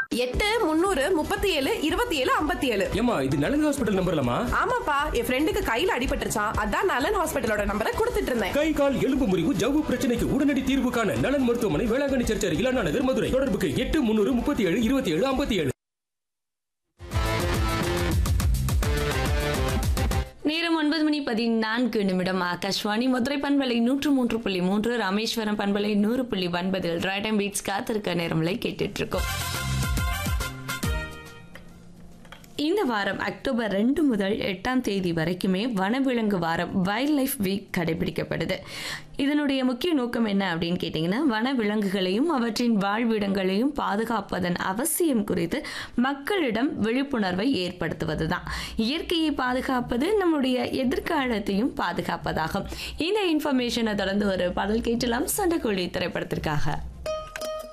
எட்டு முந்நூறு முப்பத்தி ஏழு இருபத்தி ஏழு ஐம்பத்தி ஏழு ஏமா இது நலன் ஹாஸ்பிட்டல் நம்பர்லமா ஆமாப்பா என் ஃப்ரெண்டுக்கு கையில அடிபட்டுருச்சான் அதான் நலன் ஹாஸ்பிட்டலோட நம்பரை கொடுத்துட்டு இருந்தேன் கை கால் எலும்பு முறிவு ஜவ்வு பிரச்சனைக்கு உடனடி தீர்வு காண நலன் மருத்துவமனை வேளாங்கண்ணி சர்ச் அருகில் அண்ணா நகர் மதுரை தொடர்புக்கு எட்டு முன்னூறு முப்பத்தி ஏழு இருபத்தி ஏழு ஐம்பத்தி ஏழு நேரம் ஒன்பது மணி பதினான்கு நிமிடம் ஆகாஷ்வாணி மதுரை பண்பலை நூற்று மூன்று புள்ளி மூன்று ராமேஸ்வரம் பண்பலை நூறு புள்ளி ஒன்பதில் ரைட் அண்ட் பீட்ஸ் காத்திருக்க நேரம்லை கேட்டுட்டு இருக்கோம் இந்த வாரம் அக்டோபர் ரெண்டு முதல் எட்டாம் தேதி வரைக்குமே வனவிலங்கு வாரம் வைல்ட் லைஃப் வீக் கடைபிடிக்கப்படுது இதனுடைய முக்கிய நோக்கம் என்ன அப்படின்னு கேட்டிங்கன்னா வனவிலங்குகளையும் அவற்றின் வாழ்விடங்களையும் பாதுகாப்பதன் அவசியம் குறித்து மக்களிடம் விழிப்புணர்வை ஏற்படுத்துவது தான் இயற்கையை பாதுகாப்பது நம்முடைய எதிர்காலத்தையும் பாதுகாப்பதாகும் இந்த இன்ஃபர்மேஷனை தொடர்ந்து ஒரு பாடல் கேட்டலாம் சண்டைக்கோழி திரைப்படத்திற்காக